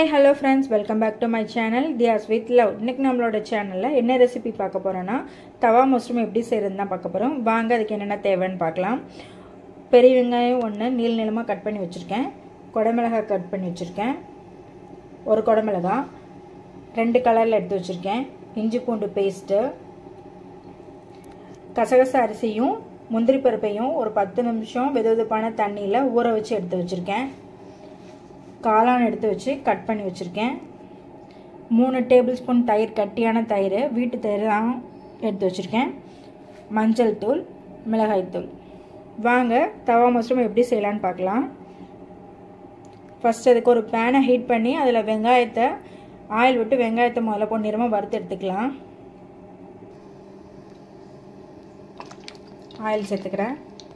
hi hello friends welcome back to my channel Diya's with love இன்னைக்கு நம்மளோட சேனலில் என்ன ரெசிபி பார்க்க போகிறோன்னா தவா மஷ்ரூம் எப்படி செய்கிறதுன்னு தான் பார்க்க போகிறோம் வாங்க அதுக்கு என்னென்ன தேவைன்னு பார்க்கலாம் பெரிய வெங்காயம் ஒன்று நீள் நீளமாக கட் பண்ணி வச்சுருக்கேன் குடமிளகாய் கட் பண்ணி வச்சுருக்கேன் ஒரு குடமிளகாய் ரெண்டு கலரில் எடுத்து வச்சுருக்கேன் இஞ்சி பூண்டு பேஸ்ட்டு கசகச அரிசியும் முந்திரி பருப்பையும் ஒரு பத்து நிமிஷம் வெது வெதுப்பான தண்ணியில் ஊற வச்சு எடுத்து வச்சுருக்கேன் காளான் எடுத்து வச்சு கட் பண்ணி வச்சுருக்கேன் மூணு டேபிள் ஸ்பூன் தயிர் கட்டியான தயிர் வீட்டு தயிர் தான் எடுத்து வச்சுருக்கேன் மஞ்சள் தூள் மிளகாய் தூள் வாங்க தவா மஷ்ரூம் எப்படி செய்யலான்னு பார்க்கலாம் ஃபஸ்ட் அதுக்கு ஒரு பேனை ஹீட் பண்ணி அதில் வெங்காயத்தை ஆயில் விட்டு வெங்காயத்தை முதல்ல பொன்னிறமாக வறுத்து எடுத்துக்கலாம் ஆயில் சேர்த்துக்கிறேன்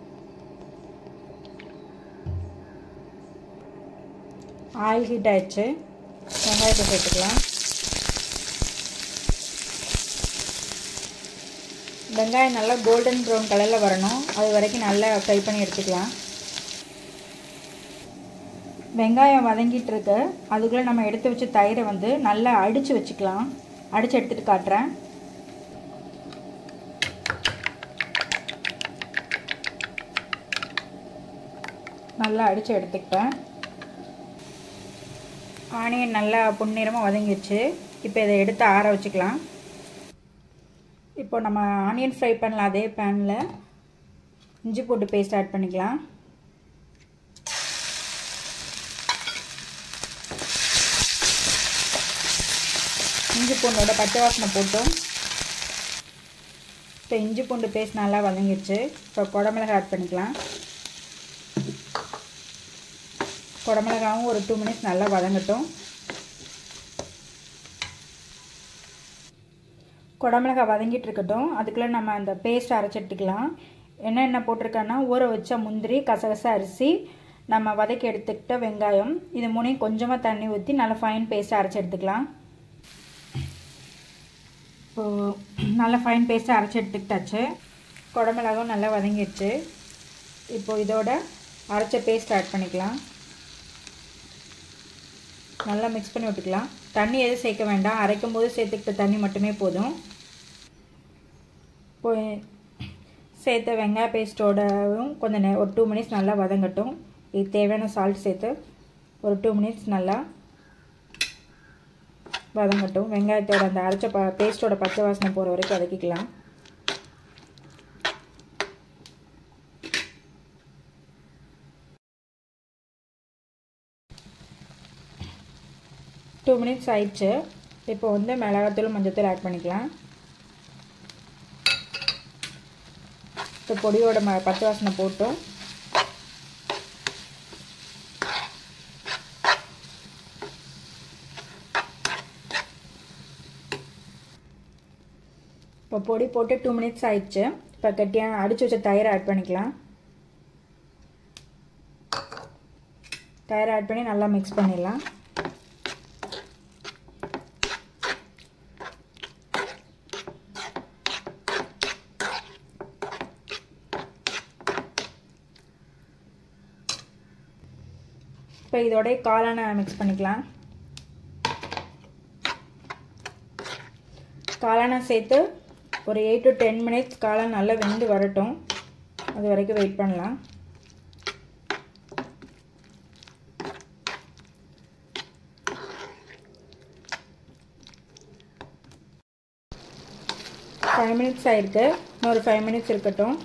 ஆயில் ஹீட் ஆயிடுச்சு வெங்காயத்தை சேர்த்துக்கலாம் வெங்காயம் நல்லா கோல்டன் ப்ரௌன் கலரில் வரணும் அது வரைக்கும் நல்லா ஃப்ரை பண்ணி எடுத்துக்கலாம் வெங்காயம் வதங்கிட்டு இருக்கு அதுக்குள்ளே நம்ம எடுத்து வச்ச தயிரை வந்து நல்லா அடித்து வச்சுக்கலாம் அடித்து எடுத்துகிட்டு காட்டுறேன் நல்லா அடித்து எடுத்துக்கிட்டேன் ஆனியன் நல்லா பொன்னிறமாக வதங்கிடுச்சு இப்போ இதை எடுத்து ஆற வச்சுக்கலாம் இப்போ நம்ம ஆனியன் ஃப்ரை பண்ணலாம் அதே பேனில் இஞ்சி போட்டு பேஸ்ட் ஆட் பண்ணிக்கலாம் இஞ்சி பூண்டோட பச்சை வாசனை போட்டோம் இப்போ இஞ்சி பூண்டு பேஸ்ட் நல்லா வதங்கிடுச்சு இப்போ குடமிளகாய் ஆட் பண்ணிக்கலாம் குடமிளகாவும் ஒரு டூ மினிட்ஸ் நல்லா வதங்கட்டும் குடமிளகாய் வதங்கிட்டு இருக்கட்டும் அதுக்குள்ளே நம்ம அந்த பேஸ்ட் அரைச்சி எடுத்துக்கலாம் என்ன என்ன போட்டிருக்கேன்னா ஊற வச்ச முந்திரி கசகச அரிசி நம்ம வதக்கி எடுத்துக்கிட்ட வெங்காயம் இது மூணையும் கொஞ்சமாக தண்ணி ஊற்றி நல்லா ஃபைன் பேஸ்ட்டாக அரைச்சி எடுத்துக்கலாம் இப்போது நல்லா ஃபைன் பேஸ்ட்டாக அரைச்சி எடுத்துக்கிட்டாச்சு குடமிளகாவும் நல்லா வதங்கிடுச்சு இப்போது இதோட அரைச்ச பேஸ்ட் ஆட் பண்ணிக்கலாம் நல்லா மிக்ஸ் பண்ணி விட்டுக்கலாம் தண்ணி எதுவும் சேர்க்க வேண்டாம் அரைக்கும் போது சேர்த்துக்கிட்ட தண்ணி மட்டுமே போதும் இப்போ சேர்த்த வெங்காய பேஸ்ட்டோடவும் கொஞ்சம் நே ஒரு டூ மினிட்ஸ் நல்லா வதங்கட்டும் இது தேவையான சால்ட் சேர்த்து ஒரு டூ மினிட்ஸ் நல்லா வதங்கட்டும் வெங்காயத்தோட அந்த அரைச்ச ப பேஸ்ட்டோட பச்சை வாசனை போகிற வரைக்கும் வதக்கிக்கலாம் டூ மினிட்ஸ் ஆயிடுச்சு இப்போ வந்து மிளகாத்தூள் மஞ்சத்தூள் ஆட் பண்ணிக்கலாம் இப்போ பொடியோட ம பச்சை வாசனை போட்டோம் இப்போ பொடி போட்டு டூ மினிட்ஸ் ஆயிடுச்சு இப்போ கட்டியாக அடித்து வச்ச தயிரை ஆட் பண்ணிக்கலாம் தயிரை ஆட் பண்ணி நல்லா மிக்ஸ் பண்ணிடலாம் இப்போ இதோட காளானை மிக்ஸ் பண்ணிக்கலாம் காளானை சேர்த்து ஒரு எயிட் டு டென் மினிட்ஸ் காளான் நல்லா வெந்து வரட்டும் அது வரைக்கும் வெயிட் பண்ணலாம் ஃபைவ் மினிட்ஸ் ஆயிருக்கு இன்னொரு ஃபைவ் மினிட்ஸ் இருக்கட்டும்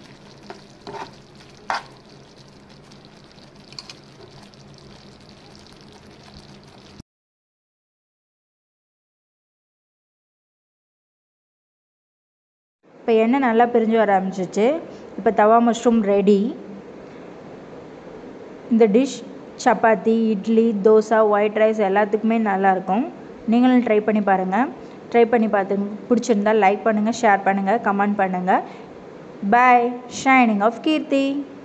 இப்போ எண்ணெய் நல்லா பிரிஞ்சு வர ஆரம்பிச்சிச்சு இப்போ தவா மஷ்ரூம் ரெடி இந்த dish chapati idli dosa white rice எல்லாத்துக்குமே நல்லாயிருக்கும் நீங்களும் ட்ரை பண்ணி பாருங்கள் ட்ரை பண்ணி பார்த்து பிடிச்சிருந்தா லைக் பண்ணுங்கள் ஷேர் பண்ணுங்கள் கமெண்ட் பண்ணுங்கள் பாய் ஷைனிங் ஆஃப் கீர்த்தி